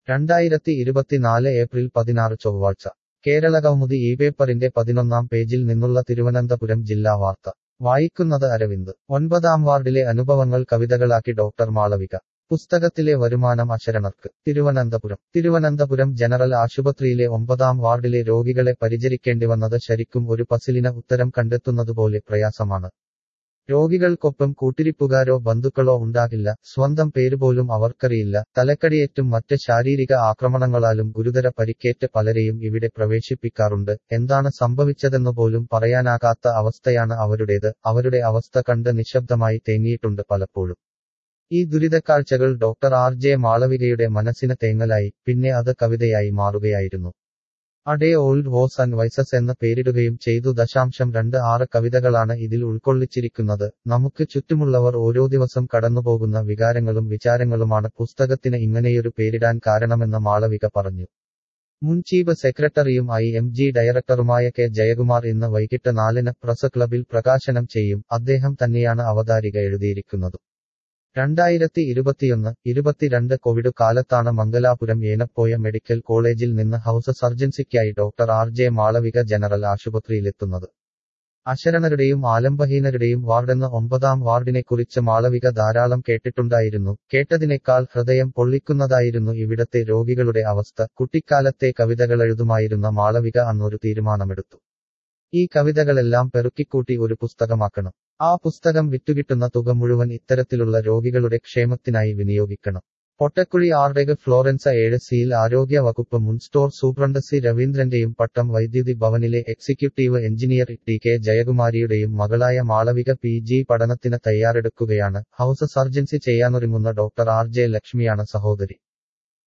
രണ്ടായിരത്തി ഇരുപത്തിനാല് ഏപ്രിൽ പതിനാറ് ചൊവ്വാഴ്ച കേരളകൗമുദി ഈ പേപ്പറിന്റെ പതിനൊന്നാം പേജിൽ നിന്നുള്ള തിരുവനന്തപുരം ജില്ലാ വാർത്ത വായിക്കുന്നത് അരവിന്ദ് ഒൻപതാം വാർഡിലെ അനുഭവങ്ങൾ കവിതകളാക്കി ഡോക്ടർ മാളവിക പുസ്തകത്തിലെ വരുമാനം അശരണർക്ക് തിരുവനന്തപുരം തിരുവനന്തപുരം ജനറൽ ആശുപത്രിയിലെ ഒമ്പതാം വാർഡിലെ രോഗികളെ പരിചരിക്കേണ്ടിവന്നത് ശരിക്കും ഒരു പസിലിന് ഉത്തരം കണ്ടെത്തുന്നതുപോലെ പ്രയാസമാണ് രോഗികൾക്കൊപ്പം കൂട്ടിരിപ്പുകാരോ ബന്ധുക്കളോ ഉണ്ടാകില്ല സ്വന്തം പേരുപോലും അവർക്കറിയില്ല തലക്കടിയേറ്റും മറ്റ് ശാരീരിക ആക്രമണങ്ങളാലും ഗുരുതര പരിക്കേറ്റ് പലരെയും ഇവിടെ പ്രവേശിപ്പിക്കാറുണ്ട് എന്താണ് സംഭവിച്ചതെന്നു പോലും പറയാനാകാത്ത അവസ്ഥയാണ് അവരുടേത് അവരുടെ അവസ്ഥ കണ്ട് നിശബ്ദമായി തേങ്ങിയിട്ടുണ്ട് പലപ്പോഴും ഈ ദുരിതക്കാഴ്ചകൾ ഡോക്ടർ ആർ ജെ മാളവികയുടെ മനസ്സിന് തേങ്ങലായി പിന്നെ അത് കവിതയായി മാറുകയായിരുന്നു a day old woes and vices എന്ന് പേരിടുകയും ചെയ്തു ദശാംശം രണ്ട് ആറ് കവിതകളാണ് ഇതിൽ ഉൾക്കൊള്ളിച്ചിരിക്കുന്നത് നമുക്ക് ചുറ്റുമുള്ളവർ ഓരോ ദിവസം കടന്നുപോകുന്ന വികാരങ്ങളും വിചാരങ്ങളുമാണ് പുസ്തകത്തിന് ഇങ്ങനെയൊരു പേരിടാൻ കാരണമെന്ന് മാളവിക പറഞ്ഞു മുൻ ചീഫ് സെക്രട്ടറിയും ഐ എം ജി ഡയറക്ടറുമായ കെ ജയകുമാർ ഇന്ന് വൈകിട്ട് നാലിന് പ്രസ് ക്ലബിൽ പ്രകാശനം ചെയ്യും അദ്ദേഹം തന്നെയാണ് അവതാരിക എഴുതിയിരിക്കുന്നത് രണ്ടായിരത്തി ഇരുപത്തിയൊന്ന് ഇരുപത്തിരണ്ട് കോവിഡ് കാലത്താണ് മംഗലാപുരം ഏനപ്പോയ മെഡിക്കൽ കോളേജിൽ നിന്ന് ഹൌസ് സർജൻസിക്കായി doctor R J Malavika general ആശുപത്രിയിലെത്തുന്നത് അശരണരുടെയും ആലംബഹീനരുടെയും വാർഡെന്ന് ഒമ്പതാം വാർഡിനെക്കുറിച്ച് മാളവിക ധാരാളം കേട്ടിട്ടുണ്ടായിരുന്നു കേട്ടതിനേക്കാൾ ഹൃദയം പൊള്ളിക്കുന്നതായിരുന്നു ഇവിടത്തെ രോഗികളുടെ അവസ്ഥ കുട്ടിക്കാലത്തെ കവിതകളെഴുതുമായിരുന്ന മാളവിക അന്നൊരു തീരുമാനമെടുത്തു ഈ കവിതകളെല്ലാം പെറുക്കിക്കൂട്ടി ഒരു പുസ്തകമാക്കണം ആ പുസ്തകം വിറ്റുകിട്ടുന്ന തുക മുഴുവൻ ഇത്തരത്തിലുള്ള രോഗികളുടെ ക്ഷേമത്തിനായി വിനിയോഗിക്കണം പൊട്ടക്കുഴി ആർഡെഗ് ഫ്ലോറൻസ ഏഴ് സിയിൽ ആരോഗ്യ വകുപ്പ് മുൻ സ്റ്റോർ സൂപ്രണ്ട് സി രവീന്ദ്രന്റെയും പട്ടം വൈദ്യുതി ഭവനിലെ എക്സിക്യൂട്ടീവ് എഞ്ചിനീയർ ടി കെ ജയകുമാരിയുടെയും മകളായ മാളവിക പി ജി പഠനത്തിന് തയ്യാറെടുക്കുകയാണ് ഹൌസ് സർജൻസി ചെയ്യാനൊരുങ്ങുന്ന ഡോക്ടർ ആർ ജെ ലക്ഷ്മിയാണ് സഹോദരി